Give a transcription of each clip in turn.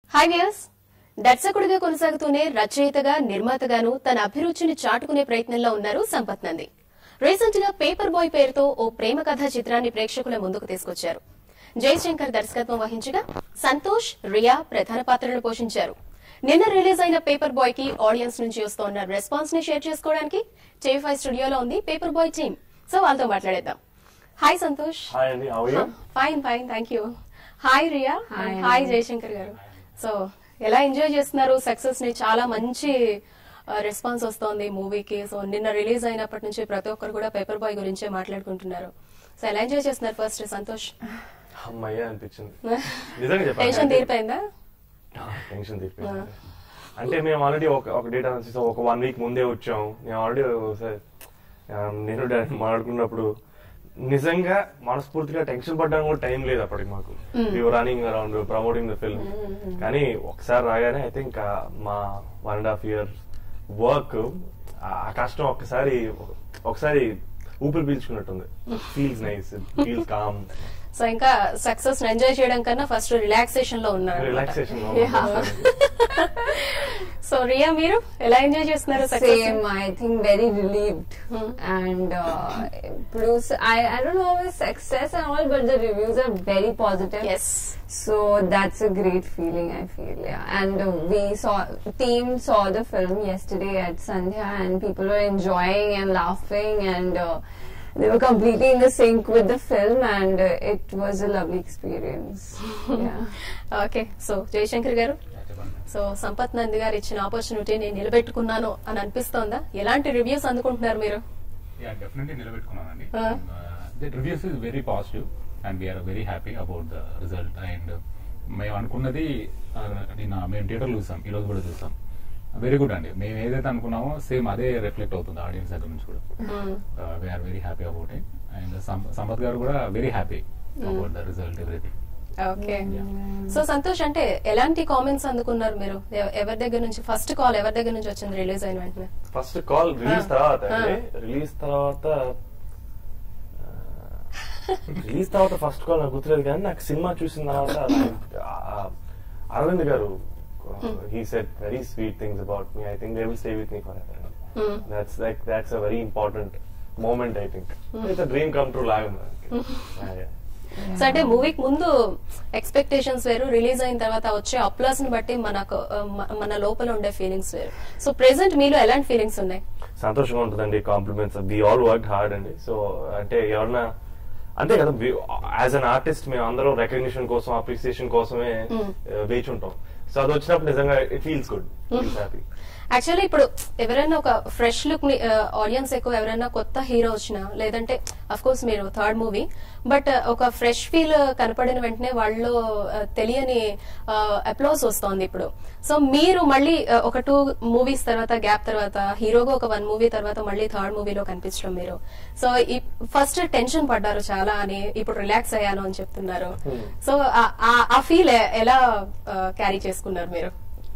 Hi viewers దర్శకుడిగా కొనసాగుతూనే రచయితగా నిర్మాతగాను తన అభిరుచిని చాటుకునే ప్రయత్నంలో ఉన్నారు సంపత్ నంది రీసెంట్ గా పేపర్ బాయ్ పేరుతో ఓ ప్రేమ కథ చిత్రాన్ని ప్రేక్షకుల ముందుకు తీసుకొచ్చారు జయశంకర్ దర్శకత్వం వహించగా సంతోష్ రియా ప్రధాన పాత్రలు పోషించారు నిన్న రిలీజ్ అయిన పేపర్ బాయ్ కి ఆడియన్స్ నుంచి వస్తోన్న రెస్పాన్స్ ని షేర్ చేసుకోవడానికి టీవీ ఫైవ్ స్టూడియోలో ఉంది పేపర్ బాయ్ టీమ్ సో వాళ్ళతో మాట్లాడేద్దాం హాయ్ సంతోష్ హాయ్ అండి how you fine fine thank you hi Riya Hi. Hi Jayashankar garu so ఎలా ఎంజాయ్ చేస్తున్నారు సక్సెస్ ని చాలా మంచి రెస్పాన్స్ వస్తోంది మూవీకి సో నిన్న రిలీజ్ అయినప్పటి నుంచి ప్రతి ఒక్కరు కూడా పేపర్ బాయ్ గురించే మాట్లాడుకుంటున్నారు సో ఎలా ఎంజాయ్ చేస్తున్నారు ఫస్ట్ సంతోష్ అమ్మయ్య అనిపించింది నిజంగా చెప్పాలి టెన్షన్ తీరిపోయిందా టెన్షన్ తీరిపోయింది అంటే మేము ఆల్రెడీ ఒక ఒక డేట్ అనేసి ఒక వన్ వీక్ ముందే వచ్చాం నేను ఆల్రెడీ ఒకసారి ఆ, నేను డాడీ మాట్లాడుకున్నప్పుడు నిజంగా మనస్ఫూర్తిగా టెన్షన్ పడ్డానికి కూడా టైం లేదు అప్పటికి మాకు running around promoting the film కానీ ఒకసారి రాగానే ఐ థింక్ మా one and half year work ఆ కష్టం ఒక్కసారి ఒకసారి ఊపిరి పీల్చుకున్నట్టుంది feels nice feels calm so ఇంకా సక్సెస్ ఎంజాయ్ చేయడం కన్నా ఫస్ట్ రిలాక్సేషన్ లో ఉన్నారు రిలాక్సేషన్ సో రియా మీరు ఎలా ఎంజాయ్ చేస్తున్నారు success Same, I think very relieved. And uh, produce, I, I don't know if success and all, but the reviews are very positive. Yes So that's a great feeling, I feel. Yeah. And uh, we saw, team saw the film yesterday at Sandhya, and people were enjoying and laughing, and uh, they were completely in the sync with the film, and uh, it was a lovely experience. yeah. Okay so Jayashankar garu so Sampath Nandi గారు ఇచ్చిన opportunity నేను నిలబెట్టుకున్నాను అని అనిపిస్తోందా ఎలాంటి reviews అందుకుంటున్నారు మీరు yeah definitely నిలబెట్టుకున్నానండి Uh. The reviews is very positive and we're very happy about the result and మేము అనుకున్నది uh, నిన్న మేము థియేటర్లో చూసాం ఈ రోజు కూడా చూసాం వెరీ గుడ్ అండి మేము ఏదైతే అనుకున్నామో సేమ్ అదే రిఫ్లెక్ట్ అవుతుంది ఆడియన్స్ దగ్గర నుంచి కూడా we're very happy about it and Sampath garu కూడా very happy about the result everything okay so Santosh అంటే ఎలాంటి కామెంట్స్ అందుకున్నారు మీరు ఎవ- ఎవరి దగ్గర నుంచి ఫస్ట్ కాల్ ఎవరి దగ్గర నుంచి వచ్చింది రిలీజ్ అయిన వెంటనే ఫస్ట్ కాల్ రిలీజ్ Ah. తర్వాత Ah. అండి రిలీజ్ తర్వాత రిలీజ్ తర్వాత ఫస్ట్ కాల్ నాకు గుర్తులేదు కానీ నాకు సినిమా చూసిన తర్వాత ఆ, Arvind garu he said very sweet things about me I think they will stay with me forever Hmm. That's like that's a very important moment I think it's dream come true లాగా ఉంది నాకు. Yeah, yeah. So అంటే మూవీకి ముందు expectations వేరు release అయిన తర్వాత వచ్చే అప్లాస్ ని బట్టి మనకు ఆ, మ- మన లోపల ఉండే ఫీలింగ్స్ వేరు సో ప్రెసెంట్ మీలో ఎలాంటి ఫీలింగ్స్ ఉన్నాయి సంతోషంగా ఉంటుందండి compliments we all work hard అండి సో అంటే ఎవరన్నా అంతే కదా యాజ్ అన్ ఆర్టిస్ట్ మేము అందరం రికగ్నిషన్ కోసం అప్రిసియేషన్ కోసమే Mm. uh, వేచి ఉంటాం సో అది వచ్చినప్పుడు నిజంగా it feels good happy actually ఇప్పుడు ఎవరైనా ఒక ఫ్రెష్ లుక్ ని ఆడియన్స్ ఎక్కువ ఎవరైనా కొత్త హీరో వచ్చినా లేదంటే అఫ్ కోర్స్ మీరు థర్డ్ మూవీ బట్ ఒక ఫ్రెష్ ఫీల్ కనపడిన వెంటనే వాళ్ళు తెలియని అప్లాస్ వస్తోంది ఇప్పుడు సో మీరు మళ్ళీ uh, ఒక టూ మూవీస్ తర్వాత గ్యాప్ తర్వాత హీరోగా ఒక వన్ మూవీ తర్వాత మళ్ళీ థర్డ్ మూవీలో కనిపించడం మీరు సో ఫస్ట్ టెన్షన్ పడ్డారు చాలా అని ఇప్పుడు రిలాక్స్ అయ్యాను అని చెప్తున్నారు Hmm. సో ఆ ఫీల్ ఎలా క్యారీ చేసుకున్నారు మీరు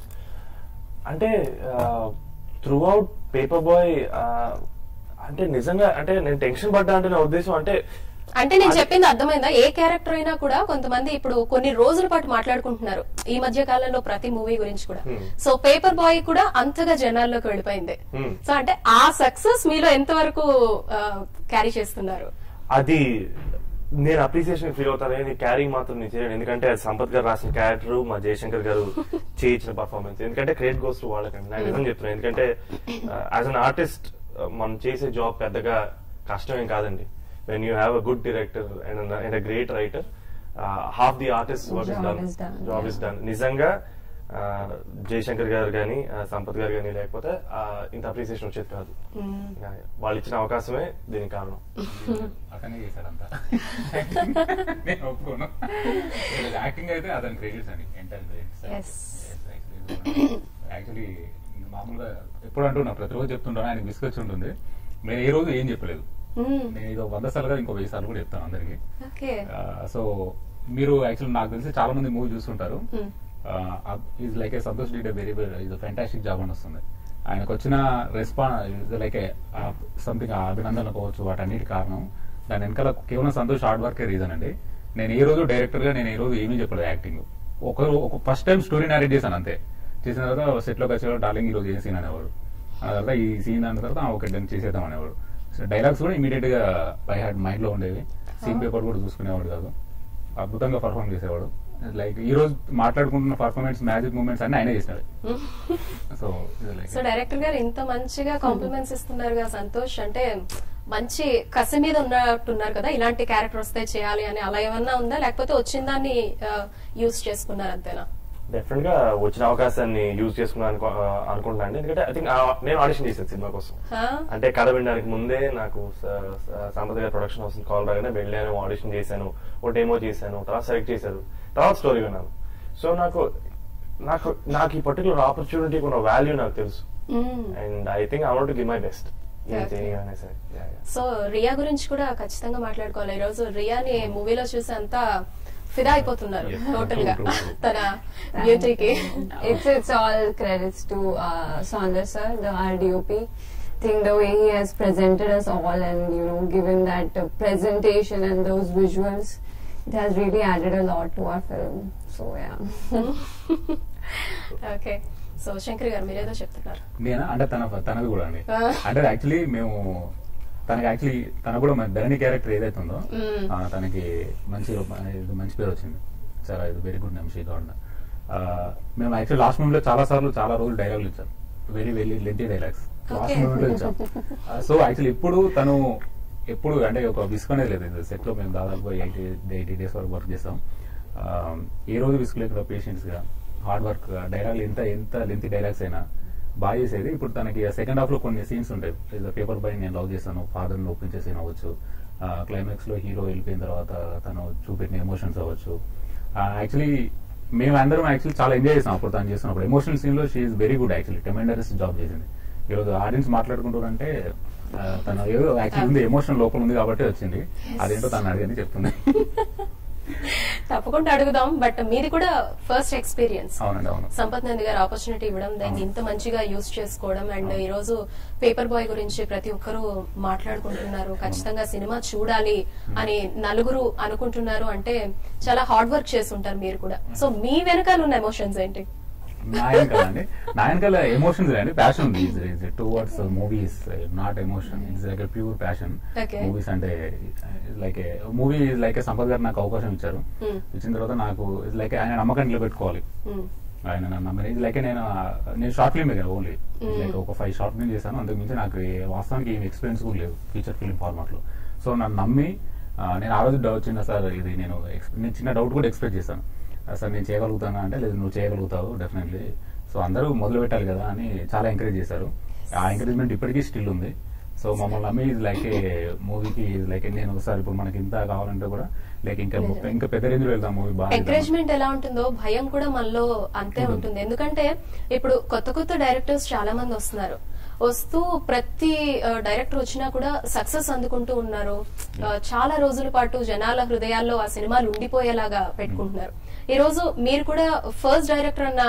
అంటే త్రూ అవుట్ పేపర్ బాయ్ అంటే నిజంగా అంటే నేను టెన్షన్ పడ్డా అంటే నా ఉద్దేశం అంటే అంటే నేను అది- చెప్పింది అర్థమైందా ఏ క్యారెక్టర్ అయినా కూడా కొంతమంది ఇప్పుడు కొన్ని రోజుల పాటు మాట్లాడుకుంటున్నారు ఈ మధ్య కాలంలో ప్రతి మూవీ గురించి కూడా Hmm. సో పేపర్ బాయ్ కూడా అంతగా జనాల్లోకి వెళ్ళిపోయింది Hmm. సో అంటే ఆ సక్సెస్ మీలో ఎంతవరకు క్యారీ చేస్తున్నారు అది నేను అప్రిసియేషన్ ఫీల్ అవుతాను కానీ క్యారింగ్ మాత్రం నేను చేయను ఎందుకంటే అది సంపత్ గారు రాసిన క్యారెక్టర్ మా జయశంకర్ గారు చేయించిన పర్ఫార్మెన్స్ ఎందుకంటే క్రెడిట్ గోస్ టు వాళ్ళకండి నాకు నిజం చెప్తున్నాను ఎందుకంటే యాజ్ అన్ ఆర్టిస్ట్ మనం చేసే జాబ్ పెద్దగా కష్టమేం కాదండి when you have a good director and and a great writer half the artist work is Job done is done, job is done నిజంగా ఆ, జయశంకర్ గారు కానీ సంపత్ గారు కానీ లేకపోతే ఆ, ఇంత అప్రిసియేషన్ వచ్చేది కాదు Yeah, yeah. వాళ్ళు ఇచ్చిన అవకాశమే దీనికి కారణం అతనే చేశాడంతా నేను ఒప్పుకోను యాక్టింగ్ అయితే అతని క్రెడిట్స్ అండి ఎంటైర్ Yes. యాక్చువల్లీ మామూలుగా ఎప్పుడు అంటున్నా ప్రతిరోజు చెప్తుంటాను ఆయనకి విసుకొచ్చి ఉంటుంది నేను ఏ రోజు ఏం చెప్పలేదు నేను ఇది వంద సార్లు కదా ఇంకో వెయ్యి సార్లు కూడా చెప్తాను అందరికి ఓకే సో మీరు యాక్చువల్లీ నాకు తెలిసి చాలా మంది మూవీ చూస్తుంటారు Hmm. Is like a Santosh did very is fantastic job అని వస్తుంది ఆయనకు వచ్చిన రెస్పాన్స్ లైక్ సంథింగ్ అభినందన కావచ్చు వాటన్నిటి కారణం దాని వెనకాల కేవలం సంతోష్ హార్డ్ వర్కే రీజన్ అండి నేను ఏ రోజు డైరెక్టర్ గా నేను ఏ రోజు ఏమీ చెప్పలేదు యాక్టింగ్ ఒకరు ఒక ఫస్ట్ టైం స్టోరీ నారేట్ చేశాను అంతే చేసిన తర్వాత సెట్ లోకి వచ్చే డార్లింగ్ ఈ రోజు ఏం సీన్ అనేవాడు ఆ తర్వాత ఈ సీన్ అన్న తర్వాత ఓకే డన్ చేసేద్దాం అనేవాడు డైలాగ్స్ కూడా ఇమీడియట్ గా బై హార్ట్ మైండ్ లో ఉండేవి సీన్ పేపర్ కూడా చూసుకునేవాడు కాదు అద్భుతంగా పర్ఫామ్ చేసేవాడు లైక్ ఈ రోజు మాట్లాడుకుంటున్న పర్ఫార్మెన్స్ మ్యాజిక్ మూమెంట్స్ అన్ని ఆయనే చేసినాడు సో సో డైరెక్టర్ గారు ఇంత మంచిగా కాంప్లిమెంట్స్ ఇస్తున్నారు కదా సంతోష్ అంటే మంచి కసి మీద ఉన్నట్టున్నారు కదా ఇలాంటి క్యారెక్టర్ వస్తే చేయాలి అని అలా ఏమన్నా ఉందా లేకపోతే వచ్చిన దాన్ని యూజ్ చేసుకున్నారు అంతేనా డెఫినెట్ గా వచ్చిన అవకాశాన్ని యూజ్ చేసుకున్నాను అనుకో- ఆ, అనుకుంటున్నాను అండి ఎందుకంటే ఐ థింక్ నేను ఆడిషన్ చేశాను సినిమా కోసం హా? అంటే కథ వినడానికి ముందే నాకు స- స- సంపత్ గారి ప్రొడక్షన్ హౌస్ కాల్ రాగానే వెళ్ళాను ఆడిషన్ చేశాను ఓ డెమో చేశాను తర్వాత సెలెక్ట్ చేశారు తర్వాత స్టోరీ విన్నాను సో నాకు నాకు నాకు ఈ పర్టికులర్ ఆపర్చునిటీ ఉన్న వాల్యూ నాకు తెలుసు hmm. And I think I want give my best Okay. చేయగానే సరే Yeah, yeah. సో రియా గురించి కూడా ఖచ్చితంగా మాట్లాడుకోవాలి ఈ రోజు రియాని మూవీలో చూసి అంతా ఫిదా అయిపోతున్నారు Yes. టోటల్ గా True, true, true. తన బ్యూటీకి it's it's all credits to uh, Saundar sir, the RDOP. think the way he has presented us all and you know given that uh, presentation and those visuals, it has really added a lot to our film. So yeah. Okay so Shankar garu మీరేదో చెప్తున్నారు నేనా అంటే తన తనది కూడా అండి ఆ. అంటే యాక్చువల్లీ మేము తనకి యాక్చువల్లీ తన కూడా మన ధరణి క్యారెక్టర్ ఏదైతే ఉందో మ్మ్. ఆ, తనకి మంచి ఇది మంచి పేరు వచ్చింది చాలా ఇది very good name she got మేము యాక్చువల్లీ లాస్ట్ మూవీలో చాలా సార్లు చాలా రోజులు డైలాగులు ఇచ్చాం very very lengthy dialogues last Okay. మూవీలో ఇచ్చాం సో యాక్చువల్లీ ఇప్పుడు తను ఎప్పుడు అంటే ఒక విసుకునే లేదు సెట్ లో మేము దాదాపు ఎయిటీ ఎయిటీ డేస్ వరకు వర్క్ చేస్తాం ఆ, ఏ రోజు విసుగు లేకుండా పేషెంట్స్ గా హార్డ్ వర్క్ డైలాగ్ ఎంత ఎంత లెంతీ డైలాగ్స్ అయినా బాగా చేసేది ఇప్పుడు తనకి సెకండ్ హాఫ్ లో కొన్ని సీన్స్ ఉంటాయి పేపర్ బై నేను లవ్ చేస్తాను ఫాదర్ ని ఒప్పించే సీన్ అవ్వచ్చు క్లైమాక్స్ లో హీరో వెళ్ళిపోయిన తర్వాత తను చూపెట్టిన ఎమోషన్స్ అవ్వచ్చు యాక్చువల్లీ మేము అందరం యాక్చువల్లీ చాలా ఎంజాయ్ చేస్తాం అప్పుడు తను చేస్తున్నప్పుడు ఎమోషనల్ సీన్ లో she's very good actually tremendous job చేసింది ఈరోజు ఆడియన్స్ మాట్లాడుకుంటారంటే ఆ, తను ఏదో యాక్చువల్లీ ఉంది ఎమోషన్ లోపల ఉంది కాబట్టి వచ్చింది అదేంటో తను అడిగింది చెప్తుంది తప్పకుండా అడుగుదాం బట్ మీది కూడా ఫస్ట్ ఎక్స్పీరియన్స్ అవునండి అవును సంపత్ నంది గారు ఆపర్చునిటీ ఇవ్వడం దాన్ని అవును. ఇంత మంచిగా యూజ్ చేసుకోవడం అండ్ ఈ రోజు పేపర్ బాయ్ గురించి ప్రతి ఒక్కరూ మాట్లాడుకుంటున్నారు ఖచ్చితంగా సినిమా చూడాలి అని నలుగురు అనుకుంటున్నారు అంటే చాలా హార్డ్ వర్క్ చేస్తుంటారు మీరు కూడా సో మీ వెనకాల ఉన్న ఎమోషన్స్ ఏంటి నాయనకల అండి నాయనకల ఎమోషన్స్ అండి ప్యాషన్ ఉంది towards movies not emotion it's like pure passion Okay. Movies అంటే like movie like Sampath garu నాకు అవకాశం ఇచ్చారు Hmm. ఇచ్చిన తర్వాత నాకు లైక్ ఆయన నమ్మకం నిలబెట్టుకోవాలి మ్మ్. ఆయన నన్ను నమ్మని లైక్ నేను నేను షార్ట్ ఫిల్మ్ కదా ఓన్లీ Mm. లైక్ ఒక ఫైవ్ షార్ట్ ఫిల్మ్ చేశాను అంతకు మించి నాకు ఏ- వాస్తవానికి ఏం ఎక్స్పీరియన్స్ కూడా లేదు ఫీచర్ ఫిల్మ్ ఫార్మాట్ లో సో నన్ను నమ్మి ఆ, నేను ఆ రోజు డౌట్ చిన్న సార్ ఇది నేను ex- నేను చిన్న డౌట్ కూడా ఎక్స్పెక్ట్ చేశాను ఆ, సార్ నేను చేయగలుగుతానా అంటే లేదు నువ్వు చేయగలుగుతావు డెఫినెట్లీ సో అందరూ మొదలు పెట్టాలి కదా అని చాలా ఎంకరేజ్ చేశారు ఆ ఎంకరేజ్మెంట్ ఇప్పటికీ స్టిల్ ఉంది సో మమ్మల్ని నమ్మి లైక్ మూవీకి లైక్ నేను సార్ ఇప్పుడు మనకి ఇంత కావాలంటే కూడా లైక్ ఇంకా ఇంకా పెద్ద రేంజ్ లో వెళ్దాం మూవీ బాగా చేద్దాం. ఎంకరేజ్మెంట్ ఎలా ఉంటుందో భయం కూడా మనలో అంతే ఉంటుంది. ఉంటుంది ఎందుకంటే ఇప్పుడు కొత్త కొత్త డైరెక్టర్స్ చాలా మంది వస్తున్నారు వస్తూ ప్రతి డైరెక్టర్ వచ్చినా కూడా సక్సెస్ అందుకుంటూ ఉన్నారు ఆ, చాలా రోజుల పాటు జనాల హృదయాల్లో ఆ సినిమాలు ఉండిపోయేలాగా పెట్టుకుంటున్నారు ఈ రోజు మీరు కూడా ఫస్ట్ డైరెక్టర్ అన్న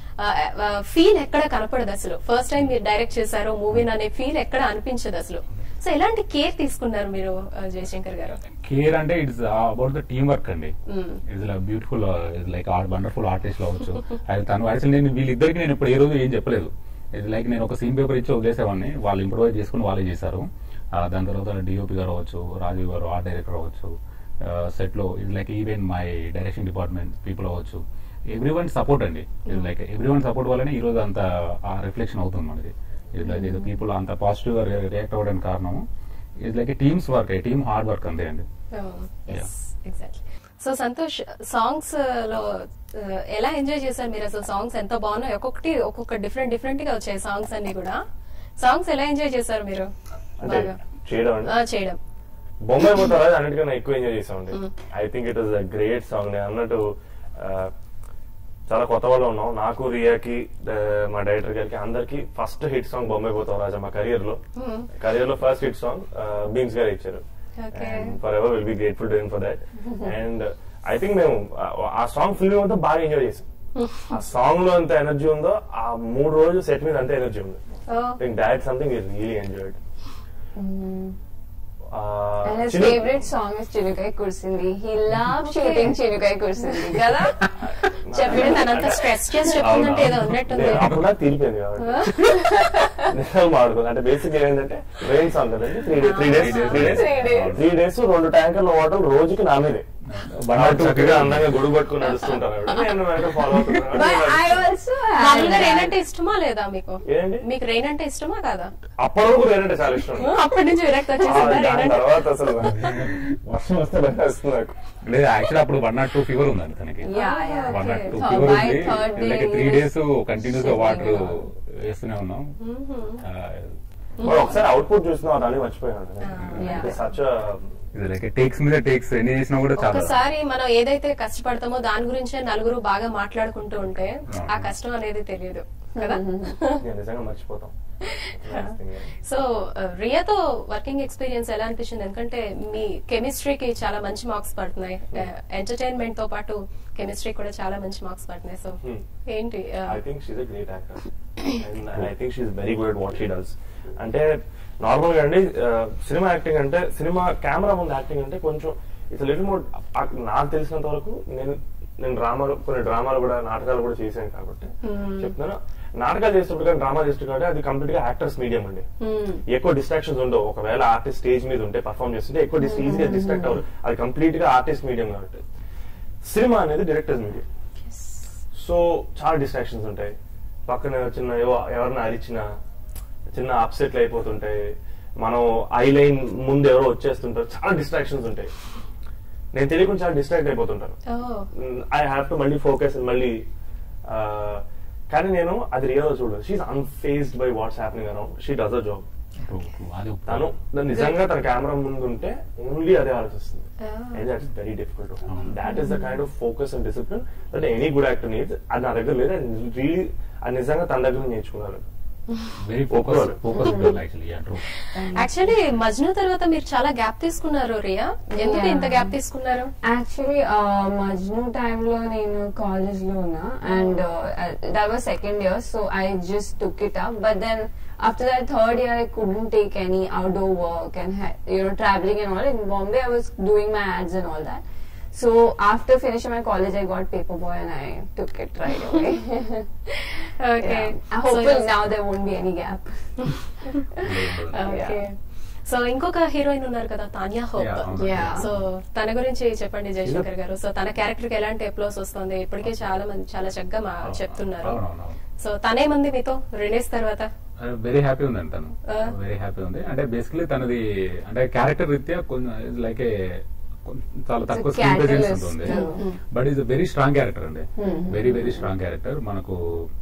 ఫీల్ ఎక్కడ కనపడదు అసలు ఫస్ట్ టైం మీరు డైరెక్ట్ చేశారు మూవీని అనే ఫీల్ ఎక్కడ అనిపించదు అసలు సో ఎలాంటి కేర్ తీసుకున్నారు మీరు ఆ, జయశంకర్ గారు కేర్ అంటే it's about the team work అండి Mm. It's like beautiful it's like wonderful artist అవ్వచ్చు అది తను యాక్చువల్ నేను వీళ్ళిద్దరికి నేను ఇప్పుడు ఏ రోజు ఏం చెప్పలేదు ఇది లైక్ నేను ఒక సీన్ పేపర్ ఇచ్చి వదిలేసేవాడిని వాళ్ళు ఇంప్రూవైజ్ చేసుకుని వాళ్ళే చేశారు ఆ, దాని తర్వాత డిఓపి గారు అవ్వచ్చు రాజీవ్ గారు ఆర్ట్ డైరెక్టర్ అవ్వచ్చు సెట్ లో ఇది like even my direction department people అవ్వచ్చు ఎవ్రీ వన్ సపోర్ట్ అండి ఇది లైక్ ఎవ్రీ వన్ సపోర్ట్ వల్లనే ఈ రోజు అంత ఆ రిఫ్లెక్షన్ అవుతుంది మనకి ఇది లైక్ పీపుల్ అంత పాజిటివ్ గా రియాక్ట్ అవ్వడానికి కారణం ఇది like teams work team hard work అంతే అండి ఎగ్జాక్ట్లీ సో సంతోష్ సాంగ్స్ లో uh, ఎలా ఎంజాయ్ చేశారు మీరు అసలు సాంగ్స్ ఎంత బాగున్నాయి ఒక్కొక్కటి ఒక్కొక్క డిఫరెంట్ డిఫరెంట్ గా వచ్చాయి సాంగ్స్ అన్ని కూడా సాంగ్స్ ఎలా ఎంజాయ్ చేశారు మీరు అంటే బాగా చేయడం అండి ఆ, చేయడం బొంబాయి పోతారా అన్నిటికన్నా ఎక్కువ ఎంజాయ్ చేసామండి Mm. I think it was a great song నేను అన్నట్టు ఆ, చాలా కొత్త వాళ్ళు ఉన్నాం నాకు రియాకి ఆ, మా డైరెక్టర్ గారికి అందరికి ఫస్ట్ హిట్ సాంగ్ బొంబాయి పోతాం రాజా మా కెరియర్ లో Mm. కెరియర్ లో first hit song Bheems garu ఇచ్చారు Okay. Forever will be grateful to for that and I think మేము ఆ- ఆ సాంగ్ ఫిల్మ్ అంతా బాగా ఎంజాయ్ చేసాం ఆ సాంగ్ లో ఎంత ఎనర్జీ ఉందో ఆ మూడు రోజులు సెట్ మీద అంతే ఎనర్జీ ఉంది Oh. I think that something we really enjoyed And his favorite song is Chinukai Kursindi. He loves shooting Chinukai Kursindi. Kada? చెప్పండి తనంత స్ట్రెస్ చేసి చెప్తుందంటే ఏదో ఉన్నట్టుంది నేను అప్పుడు నాకు తీరిపోయింది కాబట్టి నిజంగా మాడుకుంది అంటే బేసిక్ ఏంటంటే రెయిన్ సాంగ్ కదండి three days three days three days Three days. Three days రెండు ట్యాంకర్ల వాటర్ రోజుకి నా మీదే బండి చక్కగా అందంగా గొడుగు పట్టుకుని నడుస్తుంటారు ఆవిడ. నేను వెనక ఫాలో But I అవుతున్నాను also మామూలుగా had రెయిన్ that. అంటే ఇష్టమా లేదా మీకు ఏంటి మీకు రెయిన్ అంటే ఇష్టమా కాదా అప్పటి వరకు నేనంటే చాలా ఇష్టం అప్పటి నుంచి విరక్తి ఆ, వచ్చేసిందా రెయిన్ దాని అంటే తర్వాత అసలు వర్షం వస్తే భయం వేస్తుంది నాకు లేదు యాక్చువల్లీ అప్పుడు వన్ నాట్ టూ ఫీవర్ ఉందండి తనకి Yeah, yeah. One not two So fever by ఉంది third day like three he days was continuous గా shaking వాటర్ a lot. వేస్తూనే ఉన్నాం ఆ, మరి ఒకసారి అవుట్పుట్ చూసిన దాన్ని మర్చిపోయాను Yeah. సచ్ ఇది లైక్ టేక్స్ మీద టేక్స్ ఎన్ని చేసినా కూడా చాలా ఒక్కసారి మనం ఏదైతే కష్టపడతామో దాని గురించే నలుగురు బాగా మాట్లాడుకుంటూ ఉంటే అవును. ఆ కష్టం అనేది తెలియదు కదా నిజంగా మర్చిపోతాం సో రియాతో వర్కింగ్ ఎక్స్పీరియన్స్ ఎలా అనిపించింది ఎందుకంటే మీ కెమిస్ట్రీకి చాలా మంచి మార్క్స్ పడుతున్నాయి ఎంటర్టైన్మెంట్ తో పాటు కెమిస్ట్రీ కూడా చాలా మంచి మార్క్స్ పడుతున్నాయి సో Hmm. ఏంటి uh, I think she's a great actor and I think she's very good at what she does అంటే నార్మల్ గా అండి సినిమా యాక్టింగ్ అంటే సినిమా కెమెరా ముందు యాక్టింగ్ అంటే కొంచెం ఇట్స్ లిటిల్ మోర్ నాకు తెలిసినంత వరకు నేను నేను డ్రామాలు కొన్ని డ్రామాలు కూడా నాటకాలు కూడా చేశాను కాబట్టి చెప్తున్నాను నాటకాలు చేసేటప్పుడు కానీ డ్రామా చేసేటప్పుడు కాబట్టి అది కంప్లీట్ గా యాక్టర్స్ మీడియం అండి hmm. ఎక్కువ డిస్ట్రాక్షన్స్ ఉండవు ఒకవేళ ఆర్టిస్ట్ స్టేజ్ మీద ఉంటే పర్ఫామ్ చేస్తుంటే ఎక్కువ ఈజీగా డిస్ట్రాక్ట్ అవ్వరు అది కంప్లీట్ గా ఆర్టిస్ట్ మీడియం కాబట్టి సినిమా అనేది డైరెక్టర్స్ మీడియం సో చాలా డిస్ట్రాక్షన్స్ ఉంటాయి పక్కన చిన్న ఏవో ఎవరిని అరిచిన చిన్న అప్సెట్లు అయిపోతుంటాయి మనం ఐ లైన్ ముందు ఎవరో వచ్చేస్తుంటారు చాలా డిస్ట్రాక్షన్స్ ఉంటాయి నేను తెలియకుండా చాలా డిస్ట్రాక్ట్ అయిపోతుంటాను Oh. ఐ హ్యావ్ టు మళ్ళీ ఫోకస్ మళ్ళీ ఆ, కానీ నేను అది రియల్ చూడదు she's unfazed by what's happening around she does a job True, true. అది తను తను నిజంగా తన కెమెరా ముందు ఉంటే ఓన్లీ అదే ఆలోచిస్తుంది Ah. And that is very difficult అవును. That is the kind of focus and discipline that any good actor needs అది నా దగ్గర లేదు అండ్ రియలీ అది నిజంగా తన దగ్గర నేర్చుకున్నాను వెరీ ఫోకస్ ఒప్పుకోవాలి. Focus girl actually yeah true actually Majnu తర్వాత మీరు చాలా గ్యాప్ తీసుకున్నారు రియా ఎందుకు Yeah. ఇంత గ్యాప్ తీసుకున్నారు Actually, uh, Majnu time lo నేను college లో ఉన్నా and uh, uh, that was second year, so I just took it up. But then after that third year, I couldn't take any outdoor work and ha- you know traveling and all. In Bombay, I was doing my ads and all that. So after finishing my college, I got Paperboy and I took it right away. Okay yeah. I hope now there won't be any gap. Okay so ఇంకొక heroine ఉన్నారు కదా Tanya Hope Yeah, అవును. Yeah. So తన గురించి చెప్పండి Jayashankar garu so తన character కి ఎలాంటి అప్లోస్ వస్తుంది ఇప్పటికే చాలా మంది చాలా చక్కగా మా చెప్తున్నారు అవునవును సో తనేమంది మీతో రిలీజ్ తర్వాత వెరీ హ్యాపీ ఉందండి తను Ah. వెరీ హ్యాపీ ఉంది అంటే బేసికలీ తనది అంటే క్యారెక్టర్ రీత్యా కొంచెం లైక్ చాలా తక్కువ It's a screen presence catalyst. ఉంటుంది Mm. But is very strong character అండి Mm. Very very strong character మనకు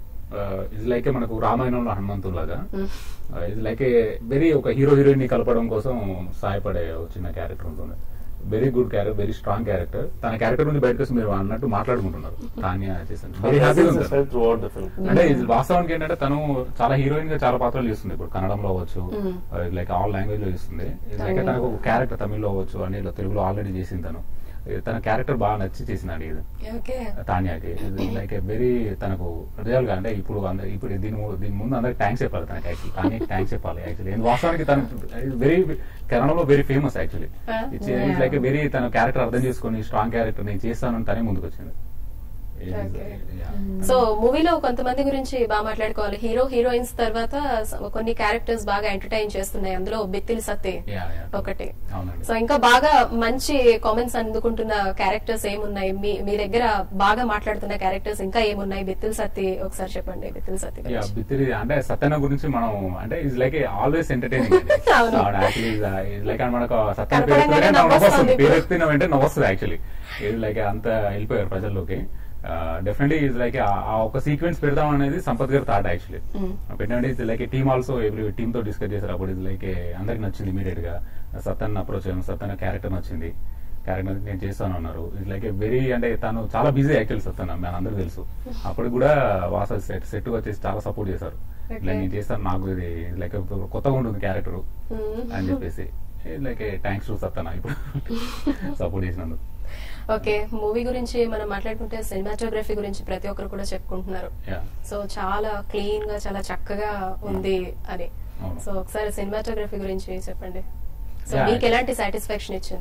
ఇది లైక్ మనకు రామాయణంలో హనుమంతుడు లాగా ఇది లైక్ వెరీ ఒక హీరో హీరోయిన్ ని కలపడం కోసం సహాయపడే ఒక చిన్న క్యారెక్టర్ ఉంటుంది very good character very strong character తన క్యారెక్టర్ నుండి బయటకు వచ్చి మీరు అన్నట్టు మాట్లాడుకుంటున్నారు తాన్యా చేశాను వెరీ హ్యాపీగా ఉంది తను. త్రూ అవుట్ ద ఫిల్మ్ అంటే ఇది వాస్తవానికి ఏంటంటే తను చాలా హీరోయిన్ గా చాలా పాత్రలు చేస్తుంది ఇప్పుడు కన్నడంలో అవ్వచ్చు లైక్ ఆల్ లాంగ్వేజ్ లో చేస్తుంది లైక్ తనకు ఒక క్యారెక్టర్ తమిళ్లో అవ్వచ్చు అని ఇలా తెలుగులో ఆల్రెడీ చేసింది తను ఇది తన క్యారెక్టర్ బాగా నచ్చి చేసిందండి ఇది ఓకే తాన్యాకి లైక్ వెరీ తనకు రియల్ గా అంటే ఇప్పుడు అంద- ఇప్పుడు దీని ము- దీని ముందు అందరికి థ్యాంక్స్ చెప్పాలి తనకి యాక్చువల్లీ తాన్యాకి థ్యాంక్స్ చెప్పాలి యాక్చువల్లీ వాస్తవానికి తను వెరీ కన్నడంలో very famous actually Huh? Like very తన క్యారెక్టర్ అర్థం చేసుకొని స్ట్రాంగ్ క్యారెక్టర్ నేను చేస్తాను తనే ముందుకు వచ్చింది Okay. Yeah. సో మూవీలో కొంతమంది గురించి బాగా మాట్లాడుకోవాలి హీరో హీరోయిన్స్ తర్వాత స- కొన్ని క్యారెక్టర్స్ బాగా ఎంటర్టైన్ చేస్తున్నాయి అందులో బిత్తిలి సత్తి Yeah, yeah. ఒకటి అవునండి సో ఇంకా బాగా మంచి కామెంట్స్ అందుకుంటున్న క్యారెక్టర్స్ ఏమున్నాయి మీ మీ దగ్గర బాగా మాట్లాడుతున్న క్యారెక్టర్స్ ఇంకా ఏమున్నాయి బిత్తిల్ సత్తి ఒకసారి చెప్పండి బిత్తిల్ సత్తి యా గురించి. బిత్తిరి అంటే సత్యన గురించి మనం అంటే ఇస్ లైక్ ఆల్వేస్ ఎంటర్టైనింగ్ అవును. యాక్చువల్లీ లైక్ మనకు సత్యన పేరు కనపడంగానే ఎత్తితేనే నవ్వు నవ్వు వస్తుంది వస్తుంది. పేరు ఎత్తిన వెంటనే నవ్వు వస్తుంది యాక్చువల్లీ ఇది లైక్ అంత వెళ్ళిపోయారు ప్రజల్లోకి డెఫినెట్లీ ఇస్ లైక్ ఆ ఒక సీక్వెన్స్ పెడదాం అనేది సంపత్ గారి థాట్ యాక్చువల్లీ పెట్టండి is like team also every team తో డిస్కస్ చేశారు అప్పుడు ఇది లైక్ అందరికి నచ్చింది ఇమీడియట్ గా సత్తన్ అప్రోచ్ అయ్యాను సత్తన్ క్యారెక్టర్ నచ్చింది క్యారెక్టర్ నేను చేస్తాను అన్నారు ఇట్స్ లైక్ వెరీ అంటే తను చాలా బిజీ యాక్చువల్ సత్తన్ మన అందరికి తెలుసు అప్పుడు కూడా వాస సెట్ సెట్ వచ్చేసి చాలా సపోర్ట్ చేశారు ఇట్లా Okay. నేను చేస్తాను నాకు ఇది లైక్ కొత్తగా ఉంటుంది క్యారెక్టర్ Hmm. అని చెప్పేసి లైక్ థ్యాంక్స్ టు సత్తన ఇప్పుడు సపోర్ట్ చేసినందుకు ఓకే మూవీ గురించి మనం మాట్లాడుకుంటే సినిమాటోగ్రఫీ గురించి ప్రతి ఒక్కరు కూడా చెప్పుకుంటున్నారు యా సో చాలా క్లీన్ గా చాలా చక్కగా ఉంది అని అవును. సో ఒకసారి సినిమాటోగ్రఫీ గురించి చెప్పండి సో Yeah. మీకు ఎలాంటి సాటిస్ఫాక్షన్ ఇచ్చింది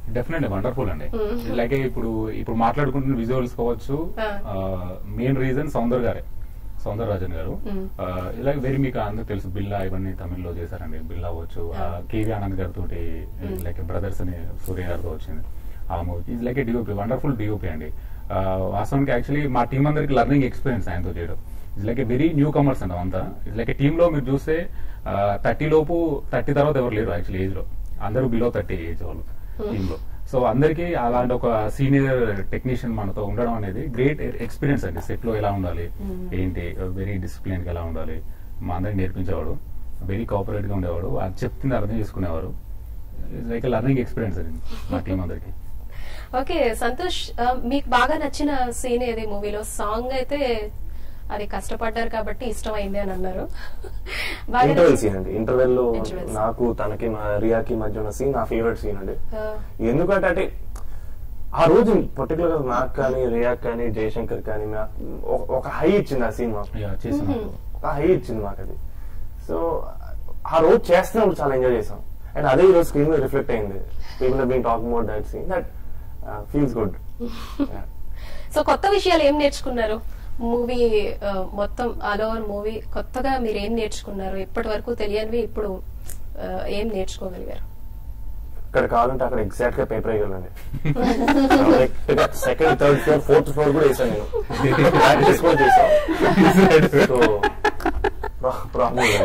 డెఫినెట్లీ వండర్ఫుల్ అండి ఇలాగే ఇప్పుడు ఇప్పుడు మాట్లాడుకుంటున్న విజువల్స్ కావచ్చు మెయిన్ రీజన్ సౌందర్ గారే సౌందర్ రాజన్ గారు ఆ, ఇలాగే వెరీ మీకు అందరికి తెలుసు బిల్లా ఇవన్నీ తమిళ్లో చేశారండి బిల్లా అవ్వచ్చు కేవీ ఆనంద్ గారితో లైక్ బ్రదర్స్ అని సూర్య గారితో వచ్చింది ఆ మూవీ ఇది లైక్ డిఓపి వండర్ఫుల్ డిఓపి అండి ఆ, వాస్తవానికి యాక్చువల్లీ మా టీం అందరికి లర్నింగ్ ఎక్స్పీరియన్స్ ఆయనతో చేయడం ఇది లైక్ వెరీ న్యూ కమర్స్ అండి అంతా ఇది లైక్ టీమ్ లో మీరు చూస్తే థర్టీ లోపు థర్టీ తర్వాత ఎవరు లేరు యాక్చువల్లీ ఏజ్ లో అందరూ బిలో థర్టీ ఏజ్ వాళ్ళు టీమ్ లో సో అందరికి అలాంటి ఒక సీనియర్ టెక్నీషియన్ మనతో ఉండడం అనేది గ్రేట్ ఎక్స్పీరియన్స్ అండి సెట్ లో ఎలా ఉండాలి ఏంటి వెరీ డిసిప్లిన్ గా ఎలా ఉండాలి మా అందరికి నేర్పించేవాడు వెరీ కోఆపరేట్ గా ఉండేవాడు అది చెప్తుంది అర్థం చేసుకునేవారు లైక్ లర్నింగ్ ఎక్స్పీరియన్స్ అండి మా టీం అందరికి ఓకే సంతోష్ ఆ, మీకు బాగా నచ్చిన సీన్ ఏది మూవీలో సాంగ్ అయితే అది కష్టపడ్డారు కాబట్టి ఇష్టమైంది అని అన్నారు బాగా ఇంటర్వెల్ నచ్చిన- సీన్ అండి ఇంటర్వెల్ లో Interval scene. నాకు తనకి మా రియాకి మధ్య ఉన్న సీన్ నా ఫేవరెట్ సీన్ అండి ఆ, ఎందుకంటే అంటే ఆ రోజు పర్టికులర్ గా నాకు కానీ రియాక్ కానీ జయశంకర్ కానీ నా- ఒక- ఒక హై ఇచ్చింది ఆ సీన్ మాకు Yeah, చేస్తున్నాను ఒక హై ఇచ్చింది మాకు అది సో ఆ రోజు చేస్తున్నప్పుడు చాలా ఎంజాయ్ చేసాం అండ్ అదే ఈ రోజు స్క్రీన్ మీద రిఫ్లెక్ట్ అయింది people been talking about that scene that feels good so కొత్త విషయాలు ఏం నేర్చుకున్నారు మూవీ మొత్తం ఆల్ ఓవర్ మూవీ కొత్తగా మీరు ఏం నేర్చుకున్నారు ఇప్పటి వరకు తెలియనివి ఇప్పుడు ఆ, ఏం నేర్చుకోగలిగారు ఇక్కడ కావాలంటే అక్కడ ఎగ్జాక్ట్ గా పేపర్ వేయగలండి second third floor fourth floor కూడా వేసాను నేను ప్రాక్టీస్ కూడా చేసాను సో ప్రాబ్లం లేదు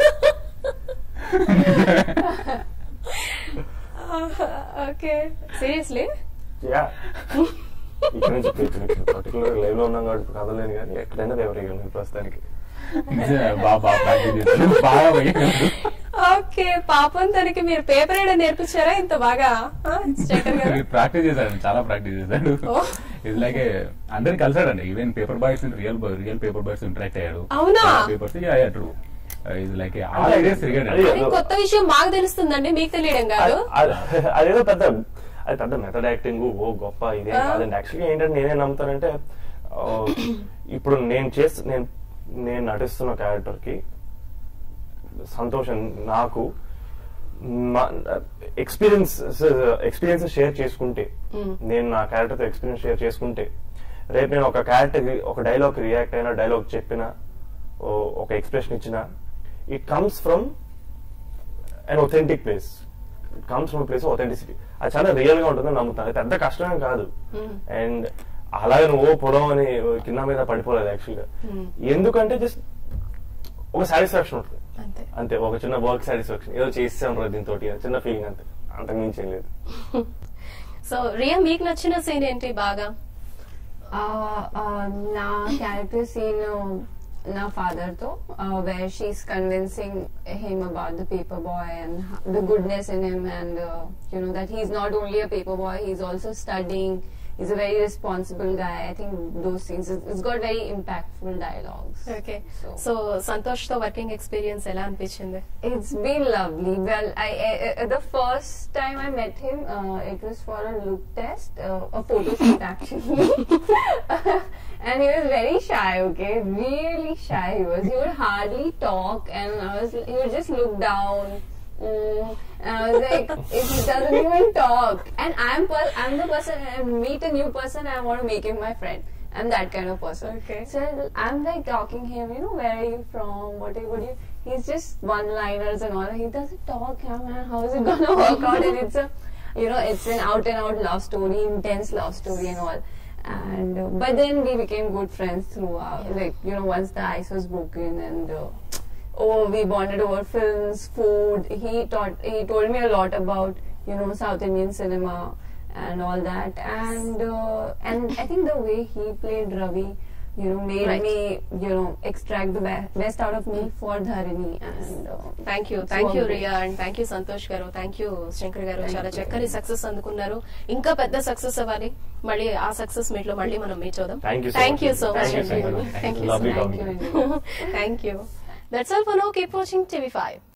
ఓకే సీరియస్లీ యా ఇక్కడ నుంచి పర్టికులర్ లైవ్ లో ఉన్నాం కాబట్టి కదలేను కానీ ఎక్కడైనా పేపర్ వేయగలను ప్రస్తుతానికి నిజమే, బాగా బాగా ప్రాక్టీస్ చేశాను బాగా వేయగలరు. ఓకే పాపం తనకి మీరు పేపర్ వేయడం నేర్పించారా ఇంత బాగా ఆ, శేఖర్ గారు ప్రాక్టీస్ చేశాడు చాలా ప్రాక్టీస్ చేశాడు ఓ. ఇది లైక్ అందరికి కలిసాడండి even paper boys real real paper boys interact అయ్యాడు అవునా? పేపర్స్ ట్రూ ఇది లైక్ ఆల్ ఐడియాస్ తిరిగాడు అది- అది కొత్త విషయం మాకు తెలుస్తుందండి మీకు తెలియడం కాదు అది- అది- అదేదో పెద్ద అది పెద్ద మెథడ్ యాక్టింగ్ ఓ గొప్ప ఇదే కాదండి యాక్చువల్గా ఏంటంటే నేనే నమ్ముతానంటే ఆ, ఇప్పుడు నేను చేసి నేను నేను నటిస్తున్న క్యారెక్టర్ కి సంతోషం నాకు ఎక్స్పీరియన్స్ ఎక్స్పీరియన్స్ షేర్ చేసుకుంటే నేను నా క్యారెక్టర్తో ఎక్స్పీరియన్స్ షేర్ చేసుకుంటే రేపు నేను ఒక క్యారెక్టర్ ఒక డైలాగ్ రియాక్ట్ అయినా డైలాగ్ చెప్పినా ఓ- ఒక ఎక్స్ప్రెషన్ ఇచ్చినా it comes from and authentic place comes from place authenticity అది చాలా రియల్ గా ఉంటుందని నమ్ముతాను అది పెద్ద కష్టమేం కాదు అండ్ అలాగే నువ్వు పొడవు అని కింద మీద పడిపోలేదు యాక్చువల్గా ఎందుకంటే జస్ట్ ఒక సాటిస్ఫాక్షన్ ఉంటుంది అంతే అంతే ఒక చిన్న వర్క్ సాటిస్ఫాక్షన్ ఏదో చేసాం రా దీంతో చిన్న ఫీలింగ్ అంతే అంతకు మించి ఏం లేదు సో రియా మీకు నచ్చిన సీన్ ఏంటి బాగా Uh, uh, నా క్యారెక్టర్ సీన్ నా ఫాదర్ తో where she's convincing him about the paper boy and the goodness in him and you know that he's not only a paper boy he's also studying is a very responsible guy I think those scenes it's got very impactful dialogues okay so Santosh తో working experience ఎలా అనిపించింది It's been lovely. Well, I, I, I the first time I met him, uh, it was for a look test, uh, a photo shoot actually, and he was very shy. Okay, really shy. He was. He would hardly talk, and I was. He would just look down. Mm, and I was like, if he doesn't even talk, and I'm per- I'm the person. I meet a new person, I want to make him my friend. I'm that kind of person. Okay. So I'm like talking him, you know, where are you from? What are you, what do you? He's just one-liners and all. He doesn't talk, yeah, man. How is it gonna work out? And it's a, you know, it's an out-and-out love story, intense love story and all. And uh, but then we became good friends throughout. Like you know, once the ice was broken and. Uh, Oh, we bonded over films, food. He taught. He told me a lot about you know South Indian cinema and all that. And uh, and I think the way he played Ravi, you know, made Right. me you know extract the be- best out of me for Dharini. And uh, thank you it's thank you all Riya and thank you Santosh garu thank you Shankar గారు Thank చాలా you. చక్కని success అందుకున్నారు ఇంకా పెద్ద success అవ్వాలి మళ్ళీ ఆ success meet లో మళ్ళీ మనం మీట్ అవుదాం Thank you so thank much. You so much Thank you so అండి much. Thank you Lovely Thank talking you. Thank you that's all for now keep watching TV five